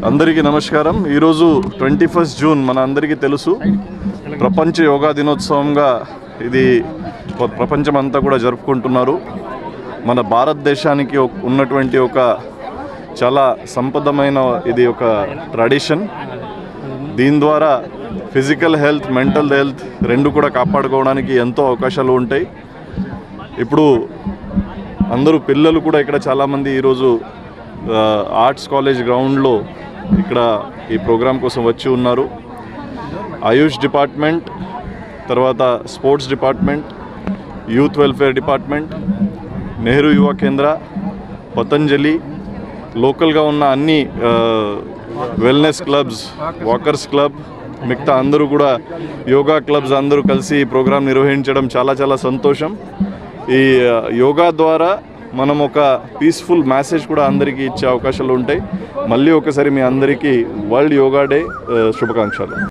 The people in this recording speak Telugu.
అందరికీ నమస్కారం ఈరోజు ట్వంటీ ఫస్ట్ జూన్ మన అందరికీ తెలుసు ప్రపంచ యోగా దినోత్సవంగా ఇది ప్ర- ప్రపంచమంతా కూడా జరుపుకుంటున్నారు మన భారతదేశానికి ఒక- ఉన్నటువంటి ఒక చాలా సంపదమైన ఇది ఒక ట్రెడిషన్ దీని ద్వారా ఫిజికల్ హెల్త్ మెంటల్ హెల్త్ రెండు కూడా కాపాడుకోవడానికి ఎంతో అవకాశాలు ఉంటాయి ఇప్పుడు అందరూ పిల్లలు కూడా ఇక్కడ చాలామంది ఈరోజు ఆ, ఆర్ట్స్ కాలేజ్ గ్రౌండ్లో ఇక్కడ ఈ ప్రోగ్రాం కోసం వచ్చి ఉన్నారు ఆయుష్ డిపార్ట్మెంట్ తర్వాత sports department youth welfare department Nehru Yuva Kendra Patanjali లోకల్గా ఉన్న అన్ని వెల్నెస్ క్లబ్స్ వాకర్స్ క్లబ్ మిగతా అందరూ కూడా యోగా క్లబ్స్ అందరూ కలిసి ఈ ప్రోగ్రాం నిర్వహించడం చాలా చాలా సంతోషం ఈ ఆ, యోగా ద్వారా మనం ఒక పీస్ఫుల్ మెసేజ్ కూడా అందరికీ ఇచ్చే అవకాశాలు ఉంటాయి మళ్ళీ ఒకసారి మీ అందరికీ వరల్డ్ యోగా డే ఆ, శుభాకాంక్షలు